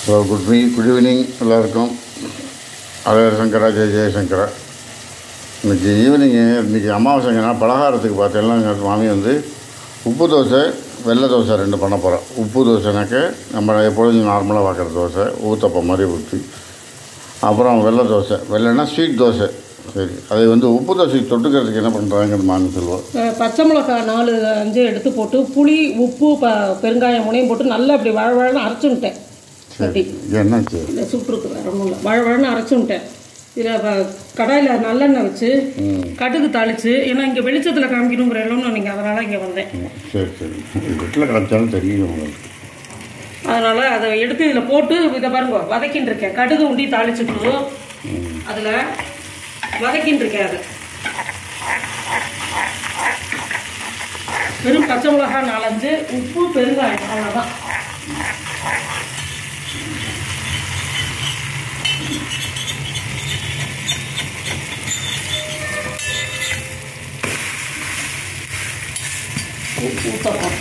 Hello good me good evening எல்லாருக்கும் அழகர் சங்கரா ஜெய ஜெயசங்கரா இன்னைக்கு ஈவினிங்கு இன்றைக்கி அமாவாசைங்கன்னா பலகாரத்துக்கு பார்த்தீங்கன்னா எங்கள் மாமி வந்து உப்பு தோசை வெள்ளை தோசை ரெண்டு பண்ண போகிறோம் உப்பு தோசைனாக்க நம்ம எப்பொழுதும் நார்மலாக பார்க்குற தோசை ஊத்தப்பம் மாதிரி ஊற்றி அப்புறம் வெள்ளை தோசை வெள்ளைன்னா ஸ்வீட் தோசை சரி அதை வந்து உப்பு தோசைக்கு தொட்டுக்கிறதுக்கு என்ன பண்ணுறாங்கன்னு மாமி சொல்லுவோம் அஹ் பச்சை மிளகாய் நாலு அஞ்சு எடுத்து போட்டு புளி உப்பு ப பெருங்காயம் முனையும் போட்டு நல்லா அப்படி வழ வழன்னு அரைச்சுன்ட்டேன் அப்படி இது என்னாச்சு இந்த சுற்றுக்கு வேற ஒன்றும் இல்லை வழ வழன்னு அரைச்சுன்ட்டேன் இதில் கடாயில் நல்லெண்ணெய் வச்சு கடுகு தாளிச்சு ஏன்னா இங்கே வெளிச்சத்தில் காமிக்கணுங்கிற இடம்னு நீங்கள் அதனால் இங்கே வந்தேன் சரி சரி வீட்டில் கிடச்சாலும் தெரியும் உங்களுக்கு அதனால் அதை எடுத்து இதில் போட்டு இதை பாருங்க வதக்கின்னு இருக்கேன் கடுகு உண்டி தாளிச்சுட்டு அதில் வதக்கின்னு இருக்கேன் அதை வெறும் பச்சை மிளகாய் நாலஞ்சு உப்பு பெருங்காயம் அவ்வளோதான் ஊற்றப்போம்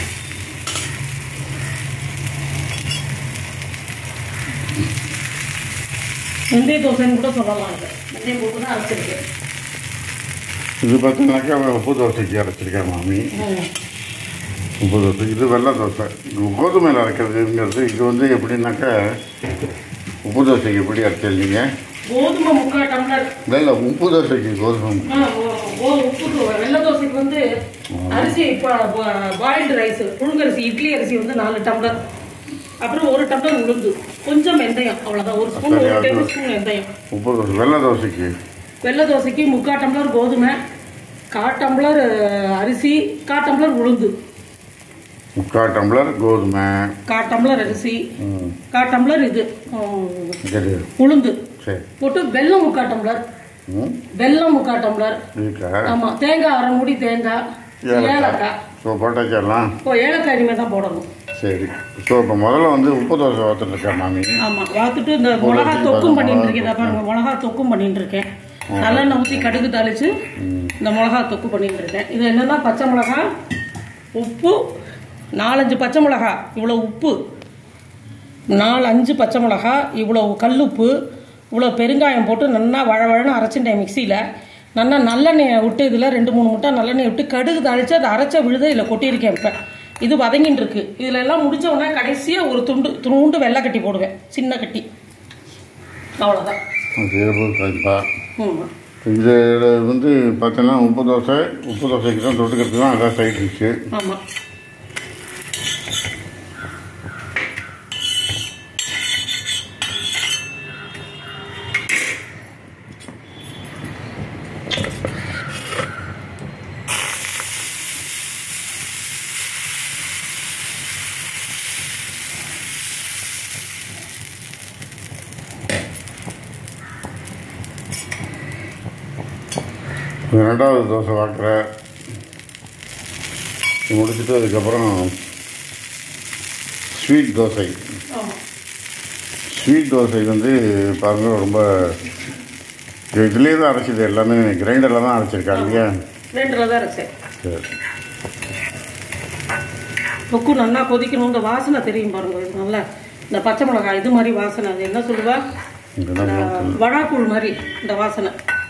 வெந்தய தோசைன்னு கூட சொல்லலாம் இது வெந்தயம் போட்டு தான் அரைச்சிருக்கு இது பார்த்தீங்கன்னாக்கா உப்பு தோசைக்கு அரைச்சிருக்கேன் மாமி ம். உப்பு தோசை இது வெள்ளை தோசை இது கோதுமையில் அரைக்கிறதுங்கிறது இது வந்து எப்படின்னாக்கா உப்பு தோசைக்கு எப்படி அரைச்சிருந்தீங்க கோதுமை முக்கால் டம்ளர் இல்லை இல்லை உப்பு தோசைக்கு கோதுமை ஆ, ஓ- ஓ- உப்பு தோ- வெள்ளை தோசைக்கு வந்து அரிசி பாயில்டு ரைஸ் புழுங்கரிசி இட்லி அரிசி வந்து நாலு டம்ளர் அப்புறம் ஒரு டம்ளர் உளுந்து கொஞ்சம் வெந்தயம் அவ்வளோதான் ஒரு ஸ்பூன் ஒரு டேபிள் ஸ்பூன் வெந்தயம் உப்பு தோசை வெள்ளை தோசைக்கு வெள்ளை தோசைக்கு முக்கால் டம்ளர் கோதுமை கால் டம்ளர் அஹ், அரிசி கால் டம்ளர் உளுந்து முக்கால் டம்ளர் கோதுமை கால் டம்ளர் அரிசி ம் கால் டம்ளர் இது உம், சரி உளுந்து சரி போட்டு வெல்லம் முக்கால் டம்ளர் ம் வெல்லம் முக்கால் டம்ளர் இருக்கா ஆமா தேங்காய் அரை மூடி தேங்காய் ஏலக்காய் ஏலக்காய் ஸோ போட்டாச்சிடலாம் இப்போ ஏலக்காய் இனிமேல் தான் போடணும் சரி ஸோ இப்போ முதல்ல வந்து உப்பு தோசை ஊற்றுட்டுருக்கேன் மாமி ஆமா பார்த்துட்டு இந்த மிளகா தொக்கும் பண்ணிட்டு இருக்கேன் இதை பாருங்க மிளகா தொக்கும் பண்ணிட்டு இருக்கேன் நல்லெண்ணெய் ஊற்றி கடுகு தாளிச்சு இந்த மிளகா தொக்கு பண்ணிட்டு இருக்கேன் இது என்னன்னா பச்சை மிளகா உப்பு நாலஞ்சு பச்சை மிளகா இவ்வளோ உப்பு நாலு அஞ்சு பச்சை மிளகா இவ்வளோ கல்லுப்பு இவ்வளோ பெருங்காயம் போட்டு நல்லா வழ வழன்னு அரைச்சிட்டேன் மிக்சியில் நல்லா நல்லெண்ணெயை விட்டு இதில் ரெண்டு மூணு முட்டை நல்லெண்ணெய் விட்டு கடுகு தாளித்து அதை அரைச்ச விழுத இதில் கொட்டியிருக்கேன் இப்போ இது வதங்கின்னு இருக்கு இதில் எல்லாம் முடிச்ச உடனே கடைசியாக ஒரு துண்டு துண்டு வெள்ளை கட்டி போடுவேன் சின்ன கட்டி அவ்வளோதான் கண்டிப்பாக ஆமாம் இது வந்து பார்த்தீங்கன்னா உப்பு தோசை உப்பு தோசைக்கு தான் தொட்டுக்கிறதுக்கு தான் அதான் சைட் டிஷ்ஷு ஆமாம் ரெண்டாவது தோசை வாக்குற முடிச்சுட்டு அதுக்கப்புறம் ஸ்வீட் தோசை ஆமாம் ஸ்வீட் தோசை வந்து பாருங்க ரொம்ப இதுலேயே தான் அரைச்சிது எல்லாமே கிரைண்டரில் தான் அரைச்சிருக்கா இல்லையா ரெண்டில் தான் இருக்கேன் சரி தொக்கு நல்லா கொதிக்கணும் இந்த வாசனை தெரியும் பாருங்க இது நல்லா இந்த பச்சை மிளகாய் இது மாதிரி வாசனை அது என்ன சொல்லுவா இதெல்லாம் இந்த வழாக்கூழ் மாதிரி இந்த வாசனை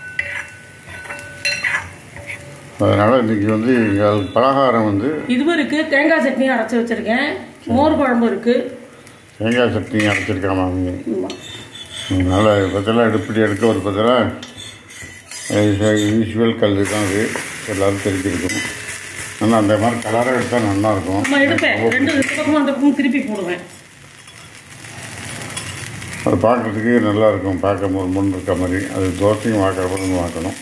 அதனால் இன்றைக்கி வந்து எங்களுக்கு பலகாரம் வந்து இதுவும் இருக்கு தேங்காய் சட்னி அரைச்சி வச்சிருக்கேன் மோர் குழம்பு இருக்கு தேங்காய் சட்னி அரைச்சிருக்கா மாமி ஆமா. அதனால் பத்தெல்லாம் எடுப்படி எடுக்க ஒரு பத்தெல்லாம் யூஸ்வல் கல் தான் அது எல்லோரும் தெரிஞ்சிருக்கும் ஆனால் அந்த மாதிரி கலராக எடுத்தால் நல்லாயிருக்கும் ஆமா எடுப்பேன் ரெண்டு இந்த பக்கமும் அந்த பக்கமும் திருப்பி போடுவேன் அது பார்க்குறதுக்கு நல்லா இருக்கும் பார்க்க ஒரு முன் இருக்க மாதிரி அது தோசையும் வாக்கிறப்ப வாக்கணும்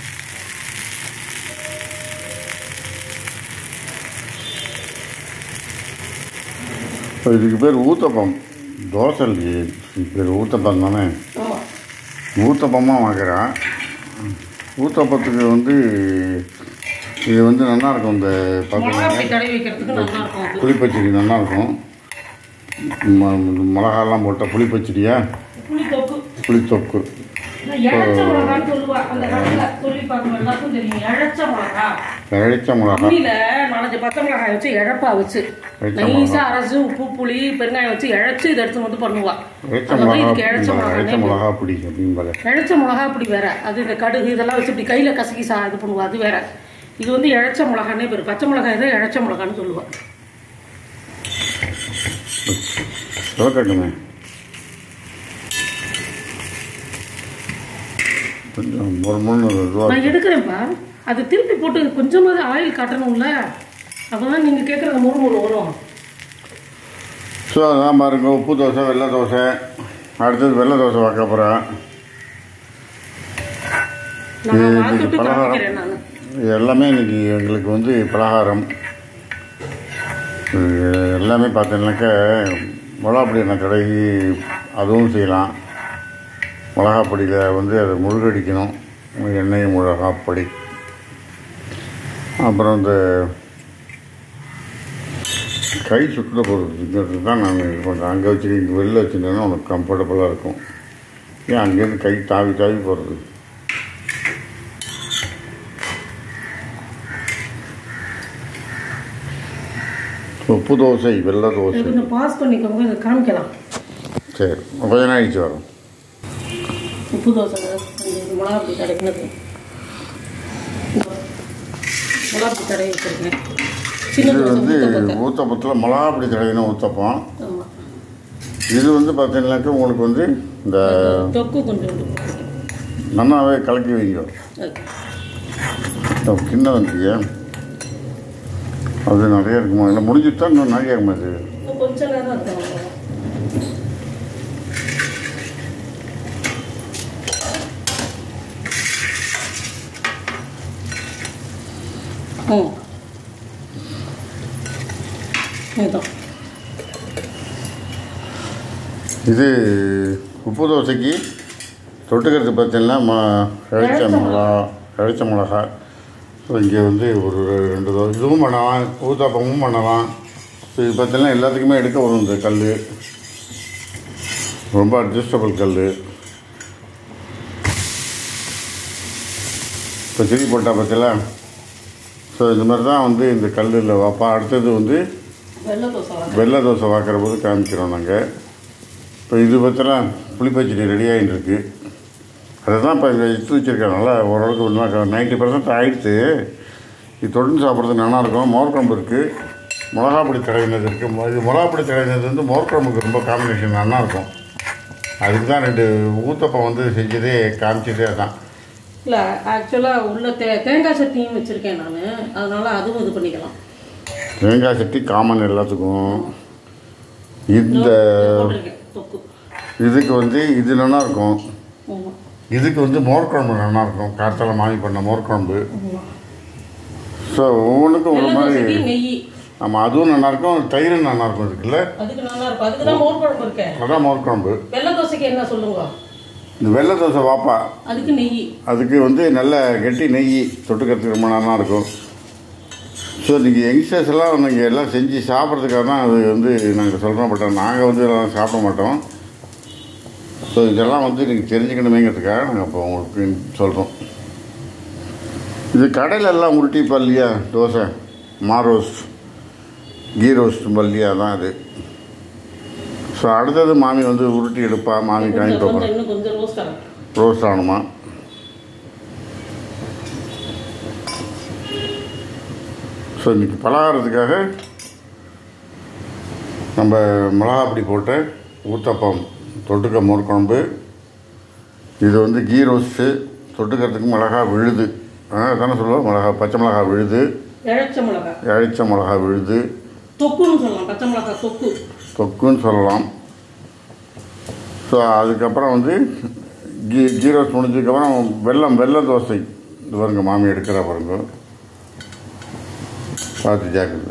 இப்போ இதுக்கு பேர் ஊத்தப்பம் தோசை இல்லையே இதுக்கு பேர் ஊத்தப்பம் தானே ஆமா ஊத்தப்பமாக வாங்குறேன் ஊத்தப்பத்துக்கு வந்து இது வந்து நல்லா இருக்கும் இந்த மிளகா பார்த்தீங்கன்னா அப்படி தடவி வைக்கிறதுக்கு நல்லா இருக்கும் அது புளிப்பச்சடி நல்லா இருக்கும் ம- மிளகாலாம் போட்ட புளிப்பச்சடியா புளி தொக்கு புளித்தொக்கு இழைச்ச மிளகான்னு சொல்லுவா அந்த காலத்துல சொல்லி பார்க்கணும் எல்லாருக்கும் தெரியும் இழைச்ச மிளகா இழைச்ச மிளகா அம்மியில நாலஞ்சு பச்சை மிளகாய் வச்சு இழப்பா வச்சு இழைச்ச நைஸா அரைச்சு உப்பு புளி பெருங்காயம் வச்சு இழைச்சு இதை எடுத்து வந்து பண்ணுவா இழைச்ச அந்த மாதிரி மிளகா இதுக்கு இழைச்ச இழைச்ச மிளகா மிளகா பிடி அப்படிம்பாங்க இழைச்ச மிளகா அப்படி வேற அது இந்த கடுகு இதெல்லாம் வச்சு இப்படி கையில கசக்கி சா இது பண்ணுவா அது வேற இது வந்து இழைச்ச மிளகானே பேர் பச்சை மிளகாய் தான் இழைச்ச மிளகான்னு சொல்லுவா சிவக்கட்டுமே கொஞ்சம் ஒரு மூணு இதுவாக நான் எடுக்கிறேன்ப்பா அது திருப்பி போட்டு கொஞ்சமாவது ஆயில் காட்டணும்ல அப்பதான் நீங்க கேட்குற அந்த முறு முறு வரும் ஸோ அதான் பாருங்க உப்பு தோசை வெள்ளை தோசை அடுத்தது வெள்ளை தோசை வைக்க போகிறேன் நான் இது பார்த்துட்டு பலகாரம். காமிக்கிறேன் நான் இது எல்லாமே இன்னைக்கு எங்களுக்கு வந்து பலகாரம் இது எல்லாமே பார்த்தீங்கன்னாக்கா மிளகாப்பொடி எண்ணெய் கடைகி அதுவும் செய்யலாம் மிளகாப்பொடியில் வந்து அதை முழுகடிக்கணும் எண்ணெய் மிளகாப்பொடி அப்புறம் இந்த கை சுற்றுல போகிறது தான் நான் இது பண்ணுறேன் அங்கே வச்சு இங்கே வெளில வச்சுருந்தேன்னா உனக்கு கம்ஃபர்டபுளாக இருக்கும் ஏன் அங்கேருந்து கை தாவி தாவி போகிறது உப்பு தோசை வெள்ளை இது தோசை கொஞ்சம் பாஸ் பண்ணிக்கோங்க இதை காமிக்கலாம் சரி கொஞ்ச நாள் ஆயிடுச்சு வரும் உப்பு தோசை கொஞ்சம் மிளகா அப்படி கிடைக்கிறது மிளகா அப்படி கடை வச்சுருக்கேன் சின்ன இது தோசை வந்து ஊத்தப்பத்தை. ஊத்தப்பத்தில் மிளகாப்பொடி தடவின ஊத்தப்பம் ஆமா இது வந்து பார்த்தீங்கன்னாக்கா உங்களுக்கு வந்து இந்த தொக்கு கொஞ்சம் நன்னாவே கலக்கி வைங்க இந்த கிண்ணம் வந்துங்க அது நிறைய இருக்குமா இல்லை முடிஞ்சுட்டு தான் இன்னும் நிறைய இருக்குமா இது கொஞ்ச நேரம் இருக்கும் அவ்வளவுதான். ம் இதுதான் இது உப்பு தோசைக்கு தொட்டுக்கிறது பார்த்தீங்கன்னா ம இழைச்ச மிளகா இழைச்ச மிளகா ஸோ இங்கே வந்து ஒரு ரெண்டு தோசை இதுவும் பண்ணலாம் ஊத்தாப்பமும் பண்ணலாம் ஸோ இது பார்த்தீங்கன்னா எல்லாத்துக்குமே எடுக்க வரும் இந்த கல் ரொம்ப அட்ஜஸ்டபிள் கல் இப்போ திரி போட்டால் பார்த்தீங்களா ஸோ இந்த மாதிரி தான் வந்து இந்த கல்லில் வைப்பா அடுத்தது வந்து வெள்ளை தோசை வர வெள்ளை தோசை வாக்குற போது காமிக்கிறோம் நாங்கள் இப்போ இது பார்த்தலாம் புளிப்பச்சடி ரெடி ஆகிட்டு இருக்கு அதை தான் இப்போ இங்கே எடுத்து வச்சுருக்கேன் நல்லா ஓரளவுக்கு நைன்ட்டி பர்சன்ட் ஆகிடுச்சு இது தொடர்ந்து சாப்பிட்றதுக்கு நல்லா இருக்கும் மோர் குழம்பு இருக்குது மிளகாப்பொடி தடவினது இருக்குது இது மிளகாப்பொடி தடவினது வந்து மோர் குழம்புக்கு ரொம்ப காம்பினேஷன் நல்லா இருக்கும் அதுக்கு தான் ரெண்டு ஊத்தப்பம் வந்து செஞ்சதே காமிச்சதே அதான் இல்லை ஆக்சுவலாக உள்ள தே தேங்காய் சட்னியும் வச்சுருக்கேன் நான் அதனால அதுவும் இது பண்ணிக்கலாம் தேங்காய் சட்டி காமன் எல்லாத்துக்கும் இந்த போட்டிருக்கேன் தொக்கு இதுக்கு வந்து இது நல்லா இருக்கும் ஆமாம் இதுக்கு வந்து மோர் குழம்பு நல்லா இருக்கும் கார்த்தால மாமி பண்ண மோர் குழம்பு ஆமாம் ஸோ ஒவ்வொன்றுக்கும் ஒரு வெள்ளை மாதிரி தோசைக்கு நெய் ஆமாம் அதுவும் நல்லா இருக்கும் தயிரும் நல்லா இருக்கும் இருக்குல்ல அதுக்கு நல்லா இருக்கும் அதுக்கு தான் மோர் குழம்பு இருக்கேன் அதான் மோர் குழம்பு வெள்ளை தோசைக்கு என்ன சொல்லுங்க இந்த வெள்ளை தோசை வாப்பா அதுக்கு நெய் அதுக்கு வந்து நல்ல கெட்டி நெய் தொட்டுக்கிறதுக்கு ரொம்ப நல்லா இருக்கும் ஸோ நீங்கள் யங்ஸ்டர்ஸ் எல்லாம் நீங்கள் எல்லாம் செஞ்சு சாப்பிட்றதுக்காக தான் அது வந்து நாங்கள் சொல்கிறோம் பட் நாங்கள் வந்து இதெல்லாம் சாப்பிட மாட்டோம் ஸோ இதெல்லாம் வந்து நீங்கள் தெரிஞ்சுக்கணுமேங்கிறதுக்காக நாங்கள் இப்போ உங்களுக்கு சொல்கிறோம் இது கடையில எல்லாம் உருட்டிப்பா இல்லையா தோசை மா ரோஸ்ட் கீ ரோஸ்ட் இல்லையா தான் அது ஸோ அடுத்தது மாமி வந்து உருட்டி எடுப்பா மாமி கொஞ்சம் காமிப்பா கொஞ்சம் இன்னும் கொஞ்சம் ரோஸ்ட் ஆகும் ரோஸ்ட் ஆகணுமா ஸோ இன்னைக்கு பலகாரத்துக்காக நம்ம மிளகாப்பொடி போட்ட ஊத்தப்பம் தொட்டுக்க மோர் குழம்பு இது வந்து கீ ரோஸ்ட்டு தொட்டுக்கிறதுக்கு மிளகா விழுது ஆ தானே சொல்லுவோம் மிளகா பச்சை மிளகா விழுது இழைச்ச மிளகா இழைச்ச மிளகா விழுது தொக்குன்னு சொல்லலாம் பச்சை மிளகா தொக்கு தொக்குன்னு சொல்லலாம் ஸோ அதுக்கப்புறம் வந்து கீ கீ ரோஸ்ட் முடிஞ்சதுக்கப்புறம் வெல்லம் வெள்ளை தோசை இது பாருங்க மாமி எடுக்கிற பாருங்க பார்த்து ஜாக்கிரதை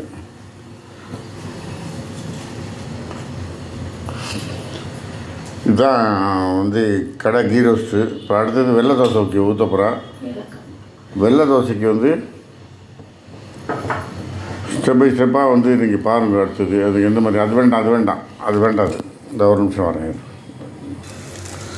இதுதான் வந்து கடை கீ ரோஸ்ட்டு இப்போ அடுத்தது வெள்ளை தோசை ஊற்றி ஊற்ற போகிறேன் வெள்ளை தோசைக்கு வந்து ஸ்டெப் பை ஸ்டெப்பாக வந்து நீங்கள் பாருங்கள் அடுத்தது அது எந்த மாதிரி அது வேண்டாம் அது வேண்டாம் அது வேண்டாது இந்த ஒரு நிமிஷம் வரேன் இரு.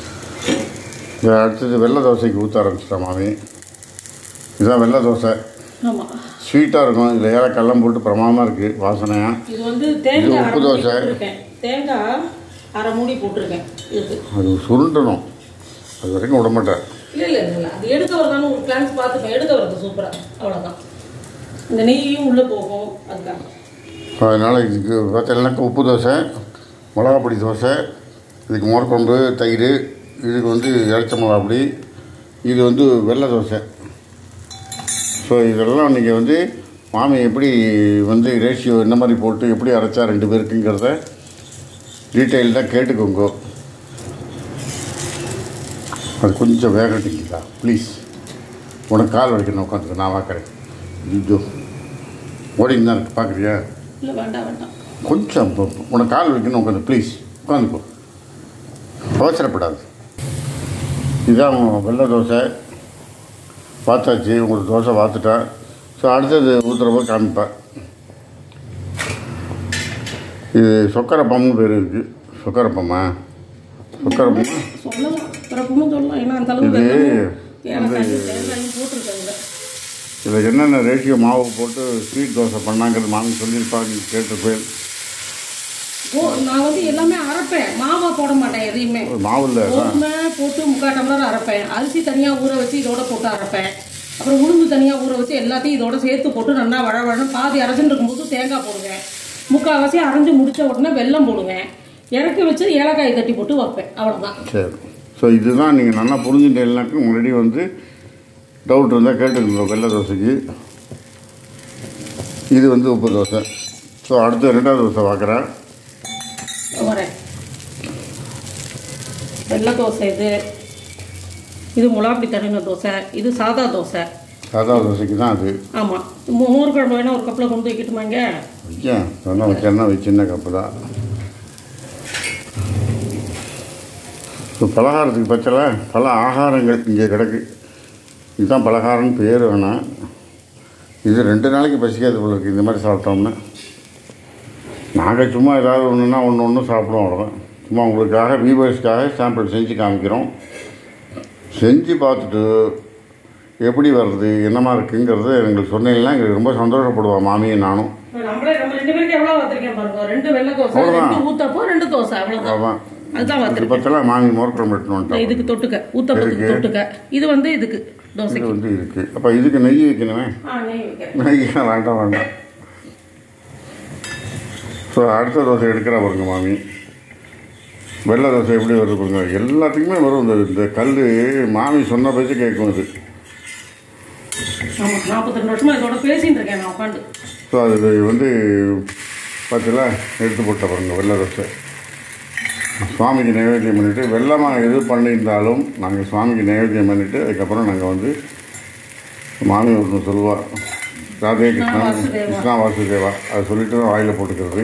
இது அடுத்தது வெள்ளை தோசைக்கு ஊற்ற ஆரம்பிச்சிட்டேன் மாமி இதுதான் வெள்ளை தோசை ஆமாம் ஸ்வீட்டாக இருக்கும் இதில் ஏலக்காயெல்லாம் போட்டு பிரமாதமாக இருக்குது வாசனையாக இது வந்து தேங்காய் இது அரை உப்பு மூடி தோசை. போட்டிருக்கேன் தேங்காய் அரை மூடி போட்டிருக்கேன் இதுக்கு அது சுருண்டணும் அது வரைக்கும் விட மாட்டேன் இல்லை இல்லை இல்லை அது எடுக்க வரதானு ஒரு பிளான்ஸ் பார்த்துப்பேன் எடுக்க வரது சூப்பராக அவ்வளோதான் இந்த நெய்யும் உள்ளே போகும் அதுக்காக அதனால் இதுக்கு பார்த்தீங்கன்னாக்கா உப்பு தோசை மிளகாப்பொடி தோசை இதுக்கு மோர்க்குழம்பு தயிர் இதுக்கு வந்து இறைச்ச மிளகாப்பொடி இது வந்து வெள்ளை தோசை ஸோ இதெல்லாம் நீங்கள் வந்து மாமி எப்படி வந்து ரேஷியோ என்ன மாதிரி போட்டு எப்படி அரைச்சா ரெண்டு பேருக்குங்கிறத டீட்டெயில்டாக கேட்டுக்கோங்க அது கொஞ்சம் வேகட்டிங்களா ப்ளீஸ் உனக்கு கால் வலிக்கணும் உட்காந்துக்க நான் பார்க்குறேன் இது ஓடிங்க தான் இருக்கு பார்க்குறியா இல்லை வேண்டாம் வேண்டாம் கொஞ்சம் இப்போ உனக்கு கால் வைக்கணும் உட்காந்து ப்ளீஸ் உட்காந்துக்கோ அவசரப்படாது இதான் வெள்ளை தோசை பார்த்தாச்சு உங்களுக்கு தோசை பார்த்துட்டேன் ஸோ அடுத்தது ஊற்றுறப்ப காமிப்பேன் இது சொக்கரப்பம்னு பேர் இருக்குது சொக்கரப்பம்மா சொக்கரப்பம் சொல்லலாம் பிறப்புமும் சொல்லலாம் ஏன்னா அந்த அளவுக்கு இது வெல்லமும் ஏலக்காயும் தேங்காயும் போட்டிருக்காங்க இதில் என்னென்ன ரேஷியோ மாவு போட்டு ஸ்வீட் தோசை பண்ணாங்கிறது மாமி சொல்லியிருப்பா நீ கேட்டிருப்பேன் ஓ நான் வந்து எல்லாமே அரைப்பேன் மாவா போட மாட்டேன் எதையுமே மாவு இல்லை கோதுமை போட்டு முக்கால் டம்ளர் அரைப்பேன் அரிசி தனியாக ஊற வச்சு இதோட போட்டு அரைப்பேன் அப்புறம் உளுந்து தனியாக ஊற வச்சு எல்லாத்தையும் இதோட சேர்த்து போட்டு நல்லா வழ வழன்னு பாதி அரைச்சுன்னு இருக்கும்போது தேங்காய் போடுவேன் முக்கால்வாசி அரைஞ்சு முடிச்ச உடனே வெல்லம் போடுவேன் இறக்கி வச்சு ஏலக்காய் தட்டி போட்டு வைப்பேன் அவ்வளோதான் சரி ஸோ இதுதான் நீங்கள் நல்லா புரிஞ்சுட்டீங்கன்னாக்கா முன்னாடி வந்து டவுட் இருந்தால் கேட்டுக்கோங்க வெள்ளை தோசைக்கு இது வந்து உப்பு தோசை ஸோ அடுத்து ரெண்டாவது தோசை பார்க்குறேன் வரேன் வெள்ளை தோசை இது இது முலாப்பி தருங்க தோசை இது சாதா தோசை சாதா தோசைக்கு தான் அது ஆமாம் மோர் குழம்பு வேணா ஒரு கப்பில் கொண்டு வைக்கட்டுமாங்க வைக்க சொன்ன வைக்கணும்னா வை சின்ன கப்பு தான் ஸோ பலகாரத்துக்கு பச்சல பல ஆகாரங்கள் இங்கே கிடக்கு இதுதான் பலகாரம்னு பேர் வேணாம் இது ரெண்டு நாளைக்கு பசிக்காது போல இருக்குது இந்த மாதிரி சாப்பிட்டோம்னா நாங்கள் சும்மா ஏதாவது ஒன்றுனா ஒன்று ஒன்று சாப்பிடுவோம் அவ்வளோதான் சும்மா உங்களுக்காக வியூவர்ஸ்க்காக சாம்பிள் செஞ்சு காமிக்கிறோம் செஞ்சு பார்த்துட்டு எப்படி வருது என்னமா இருக்குங்கிறது எங்களுக்கு சொன்னீங்கன்னா எங்களுக்கு ரொம்ப சந்தோஷப்படுவோம் மாமியும் நானும் நம்மளே நம்ம ரெண்டு பேருக்கு எவ்வளோ வந்திருக்கேன் பாருங்க ரெண்டு வெள்ளை தோசை அவ்வளவுதான். ரெண்டு ஊத்தப்போ ரெண்டு தோசை அவ்வளோதான் அதான் அதுதான் இது வந்திருக்கேன் பத்தெல்லாம் மாமி மோர்க்குழம்பு எடுத்துன்னு வந்துட்டோம் இதுக்கு தொட்டுக்க ஊத்தப்பத்துக்கு எதுக்கு? தொட்டுக்க இது வந்து இதுக்கு இது தோசைக்கு வந்து இருக்கு அப்போ இதுக்கு நெய் வைக்கணுமே ஆ நெய் வைக்கிறேன் நெய் வேண்டாம் வேண்டாம் ஸோ அடுத்த தோசை எடுக்கிற பாருங்க மாமி வெள்ளை தோசை எப்படி வருது பாருங்க எல்லாத்துக்குமே வரும் இந்த இந்த கல் மாமி சொன்ன பேச்சு கேட்கும் இது ஆமாம் நாற்பத்தி ரெண்டு வருஷமா இதோட பேசிட்டு இருக்கேன் நான் உட்காந்து ஸோ அது வந்து பார்த்தீங்களா எடுத்து போட்ட பாருங்க வெள்ளை தோசை சுவாமிக்கு நைவேத்தியம் பண்ணிவிட்டு வெள்ளமாக எது பண்ணியிருந்தாலும் நாங்கள் சுவாமிக்கு நைவேத்தியம் பண்ணிவிட்டு அதுக்கப்புறம் நாங்கள் வந்து மாமி ஒன்று சொல்லுவா ராதே கிருஷ்ணா வாசுதேவா. கிருஷ்ணா வாசுதேவா அதை சொல்லிட்டு தான் வாயில் போட்டுக்கிறது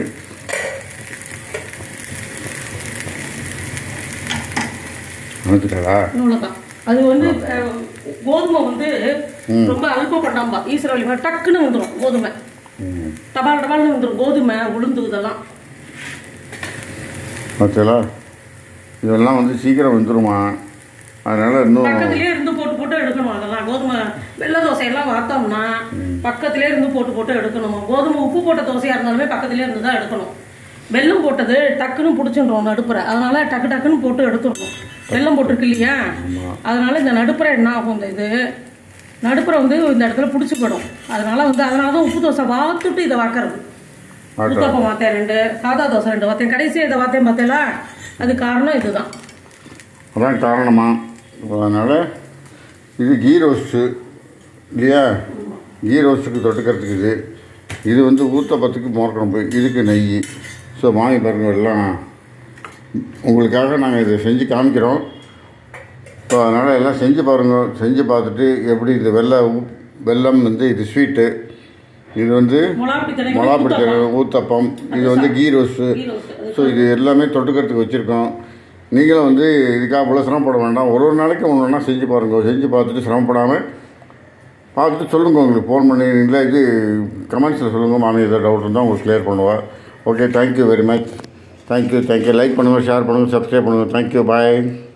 நினைச்சுட்டாளா அவ்வளோதான் அது வந்து அஹ், கோதுமை வந்து ரொம்ப அல்பப்பட்டாம்பா ஈஸ்வரவழி மாதிரி டக்குன்னு வந்துடும் கோதுமை ம் டபால் டபால்னு வந்துடும் கோதுமை உளுந்து இதெல்லாம் பார்த்தீங்களா இதெல்லாம் வந்து சீக்கிரம் வந்துருமா அதனால் இன்னும் பக்கத்திலே இருந்து போட்டு போட்டு எடுக்கணும் அதெல்லாம் கோதுமை வெள்ளை தோசையெல்லாம் வார்த்தோம்னா பக்கத்திலே இருந்து போட்டு போட்டு எடுக்கணுமா கோதுமை உப்பு போட்ட தோசையா இருந்தாலுமே பக்கத்திலே இருந்து தான் எடுக்கணும் வெல்லம் போட்டது டக்குன்னு பிடிச்சின்றோம் நடுப்புற அதனால டக்கு டக்குன்னு போட்டு எடுத்துடணும் வெல்லம் போட்டிருக்கு இல்லையா அதனால இந்த நடுப்புற என்ன ஆகும் இந்த இது நடுப்புற வந்து இந்த இடத்துல பிடிச்சி போயிடும் அதனால வந்து அதனால தான் உப்பு தோசை வாத்துட்டு இதை வாக்குறது ஆட்டோ ஊத்தப்பம் வாத்தேன் ரெண்டு சாதா தோசை ரெண்டு வாத்தேன் கடைசியாக இதை வாத்தேன் பார்த்தேல அது காரணம் இதுதான் அதான் காரணமா அதனால் இது கீ ரோஸ்ட்டு இல்லையா கீ ரோஸ்ட்டுக்கு தொட்டுக்கிறதுக்கு இது இது வந்து ஊத்தப்பத்துக்கு மோர்க்குழம்பு இதுக்கு நெய் ஸோ மாமி பாருங்க எல்லாம் உங்களுக்காக நாங்கள் இதை செஞ்சு காமிக்கிறோம் ஸோ அதனால் எல்லாம் செஞ்சு பாருங்க செஞ்சு பார்த்துட்டு எப்படி இது வெள்ளை உப்- வெல்லம் வந்து இது ஸ்வீட்டு இது வந்து முலாப்பி தடவை மிளகாப்பொடி தடவை, ஊத்தப்பம் இது வந்து ghee roast ghee roast. So இது எல்லாமே தொட்டுக்கிறதுக்கு வச்சுருக்கோம் நீங்களும் வந்து இதுக்காக அவ்வளோ சிரமப்பட வேண்டாம் ஒரு ஒரு நாளைக்கு ஒன்று ஒன்றா செஞ்சு பாருங்க செஞ்சு பார்த்துட்டு சிரமப்படாமல் பார்த்துட்டு சொல்லுங்கள் உங்களுக்கு ஃபோன் பண்ணி இல்லை இது கமெண்ட்ஸில் சொல்லுங்கள் மாமி ஏதாவது டவுட் இருந்தால் உங்களுக்கு கிளியர் பண்ணுவேன் okay thank you very much thank you thank you like பண்ணுங்கள் ஷேர் பண்ணுங்கள் சப்ஸ்கிரைப் பண்ணுங்கள் தேங்க்யூ பாய்